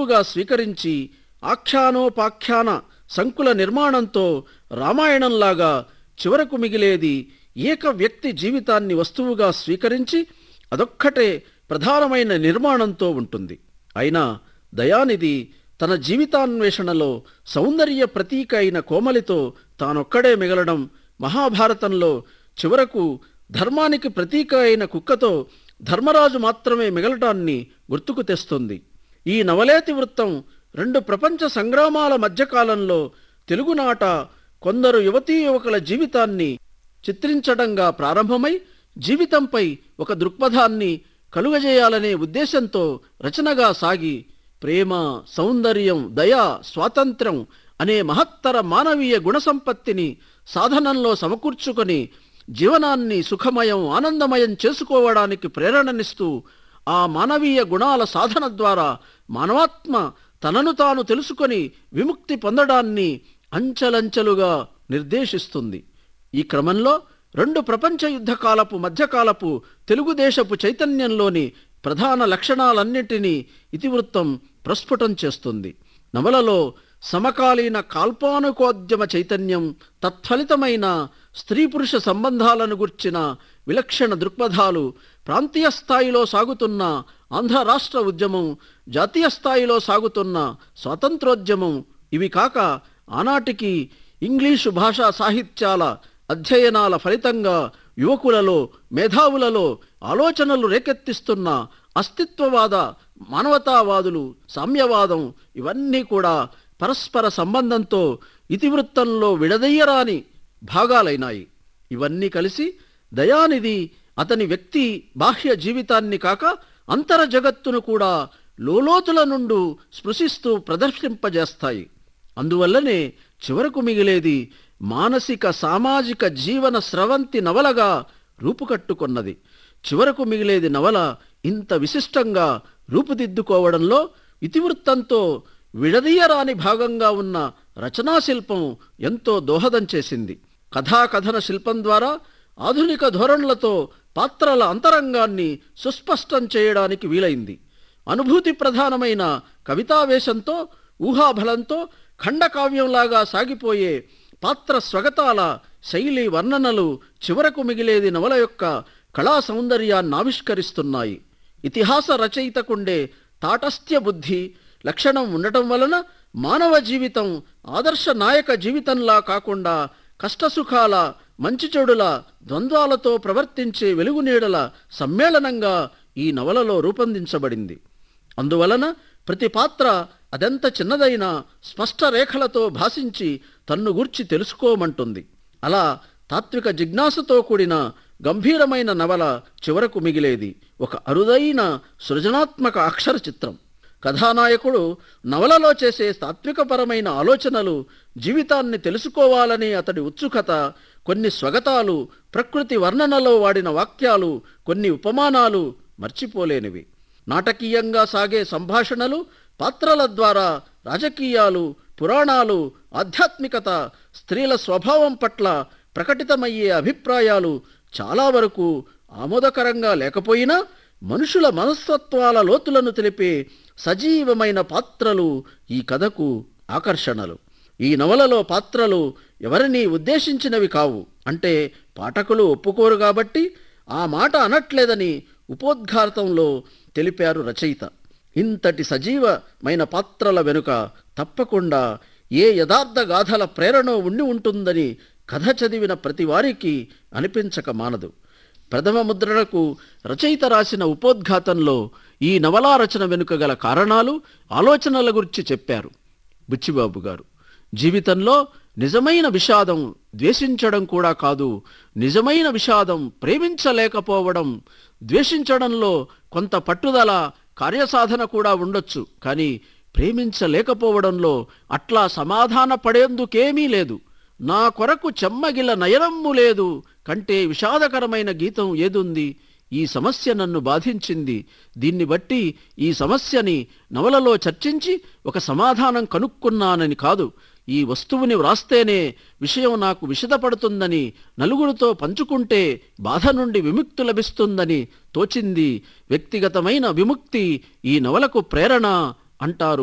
వస్తువుగా స్వీకరించి ఆఖ్యానోపాఖ్యాన సంకుల నిర్మాణంతో రామాయణంలాగా చివరకు మిగిలేది ఏక వ్యక్తి జీవితాన్ని వస్తువుగా స్వీకరించి అదొక్కటే ప్రధానమైన నిర్మాణంతో ఉంటుంది అయినా దయానిధి తన జీవితాన్వేషణలో సౌందర్య ప్రతీక అయిన కోమలితో తానొక్కడే మిగలడం మహాభారతంలో చివరకు ధర్మానికి ప్రతీక అయిన కుక్కతో ధర్మరాజు మాత్రమే మిగలటాన్ని గుర్తుకు తెస్తుంది ఈ నవలేతి వృత్తం రెండు ప్రపంచ సంగ్రామాల మధ్యకాలంలో తెలుగునాట కొందరు యువతీ యువకుల జీవితాన్ని చిత్రించడంగా ప్రారంభమై జీవితంపై ఒక దృక్పథాన్ని కలుగజేయాలనే ఉద్దేశంతో రచనగా సాగి ప్రేమ సౌందర్యం దయ స్వాతంత్ర్యం అనే మహత్తర మానవీయ గుణసంపత్తిని సాధనంలో సమకూర్చుకొని జీవనాన్ని సుఖమయం ఆనందమయం చేసుకోవడానికి ప్రేరణనిస్తూ ఆ మానవీయ గుణాల సాధన ద్వారా మానవాత్మ తనను తాను తెలుసుకొని విముక్తి పొందడాన్ని అంచెలంచెలుగా నిర్దేశిస్తుంది ఈ క్రమంలో రెండు ప్రపంచ యుద్ధ కాలపు మధ్యకాలపు తెలుగుదేశపు చైతన్యంలోని ప్రధాన లక్షణాలన్నింటినీ ఇతివృత్తం ప్రస్ఫుటం చేస్తుంది నవలలో సమకాలీన కాల్పానుకోద్యమ చైతన్యం తత్ఫలితమైన స్త్రీ పురుష సంబంధాలను గుర్చిన విలక్షణ దృక్పథాలు ప్రాంతీయ స్థాయిలో సాగుతున్న ఆంధ్ర రాష్ట్ర ఉద్యమం జాతీయ స్థాయిలో సాగుతున్న స్వాతంత్రోద్యమం ఇవి కాక ఆనాటికి ఇంగ్లీషు భాషా సాహిత్యాల అధ్యయనాల ఫలితంగా యువకులలో మేధావులలో ఆలోచనలు రేకెత్తిస్తున్న అస్తిత్వవాద మానవతావాదులు సామ్యవాదం ఇవన్నీ కూడా పరస్పర సంబంధంతో ఇతివృత్తంలో విడదయ్యరాని భాగాలైనాయి ఇవన్నీ కలిసి దయానిధి అతని వ్యక్తి బాహ్య జీవితాన్ని కాక అంతర జగత్తును కూడా లోలోతుల నుండు స్పృశిస్తూ ప్రదర్శింపజేస్తాయి అందువల్లనే చివరకు మిగిలేది మానసిక సామాజిక జీవన స్రవంతి నవలగా రూపుకట్టుకొన్నది చివరకు మిగిలేది నవల ఇంత విశిష్టంగా రూపుదిద్దుకోవడంలో ఇతివృత్తంతో విడదీయరాని భాగంగా ఉన్న రచనాశిల్పం ఎంతో దోహదం చేసింది కథాకథన శిల్పం ద్వారా ఆధునిక ధోరణులతో పాత్రల అంతరంగాన్ని సుస్పష్టం చేయడానికి వీలైంది అనుభూతి ప్రధానమైన కవితావేశంతో ఊహాబలంతో ఖండకావ్యంలాగా సాగిపోయే పాత్ర స్వగతాల శైలి వర్ణనలు చివరకు మిగిలేది నవల యొక్క కళా సౌందర్యాన్ని ఆవిష్కరిస్తున్నాయి ఇతిహాస రచయితకుండే తాటస్థ్య బుద్ధి లక్షణం ఉండటం వలన మానవ జీవితం ఆదర్శ నాయక జీవితంలా కాకుండా కష్టసుఖాల మంచి చెడుల ద్వంద్వాలతో ప్రవర్తించే వెలుగునీడల సమ్మేళనంగా ఈ నవలలో రూపొందించబడింది అందువలన ప్రతి పాత్ర అదెంత చిన్నదైనా స్పష్ట రేఖలతో భాషించి తన్ను గూర్చి తెలుసుకోమంటుంది అలా తాత్విక జిజ్ఞాసతో కూడిన గంభీరమైన నవల చివరకు మిగిలేది ఒక అరుదైన సృజనాత్మక అక్షర చిత్రం కథానాయకుడు నవలలో చేసే తాత్వికపరమైన ఆలోచనలు జీవితాన్ని తెలుసుకోవాలనే అతడి ఉత్సుకత కొన్ని స్వగతాలు ప్రకృతి వర్ణనలో వాడిన వాక్యాలు కొన్ని ఉపమానాలు మర్చిపోలేనివి నాటకీయంగా సాగే సంభాషణలు పాత్రల ద్వారా రాజకీయాలు పురాణాలు ఆధ్యాత్మికత స్త్రీల స్వభావం పట్ల ప్రకటితమయ్యే అభిప్రాయాలు చాలా వరకు ఆమోదకరంగా లేకపోయినా మనుషుల మనస్తత్వాల లోతులను తెలిపే సజీవమైన పాత్రలు ఈ కథకు ఆకర్షణలు ఈ నవలలో పాత్రలు ఎవరినీ ఉద్దేశించినవి కావు అంటే పాఠకులు ఒప్పుకోరు కాబట్టి ఆ మాట అనట్లేదని ఉపోద్ఘాతంలో తెలిపారు రచయిత ఇంతటి సజీవమైన పాత్రల వెనుక తప్పకుండా ఏ యథార్థ గాథల ప్రేరణ ఉండి ఉంటుందని కథ చదివిన ప్రతి వారికి అనిపించక మానదు ప్రథమ ముద్రణకు రచయిత రాసిన ఉపోద్ఘాతంలో ఈ నవలా రచన వెనుక గల కారణాలు ఆలోచనల గురించి చెప్పారు బుచ్చిబాబు గారు జీవితంలో నిజమైన విషాదం ద్వేషించడం కూడా కాదు నిజమైన విషాదం ప్రేమించలేకపోవడం ద్వేషించడంలో కొంత పట్టుదల కార్యసాధన కూడా ఉండొచ్చు కానీ ప్రేమించలేకపోవడంలో అట్లా సమాధాన పడేందుకేమీ లేదు నా కొరకు చెమ్మగిల నయనమ్ము లేదు కంటే విషాదకరమైన గీతం ఏదుంది ఈ సమస్య నన్ను బాధించింది దీన్ని బట్టి ఈ సమస్యని నవలలో చర్చించి ఒక సమాధానం కనుక్కున్నానని కాదు ఈ వస్తువుని వ్రాస్తేనే విషయం నాకు విషదపడుతుందని నలుగురితో పంచుకుంటే బాధ నుండి విముక్తి లభిస్తుందని తోచింది వ్యక్తిగతమైన విముక్తి ఈ నవలకు ప్రేరణ అంటారు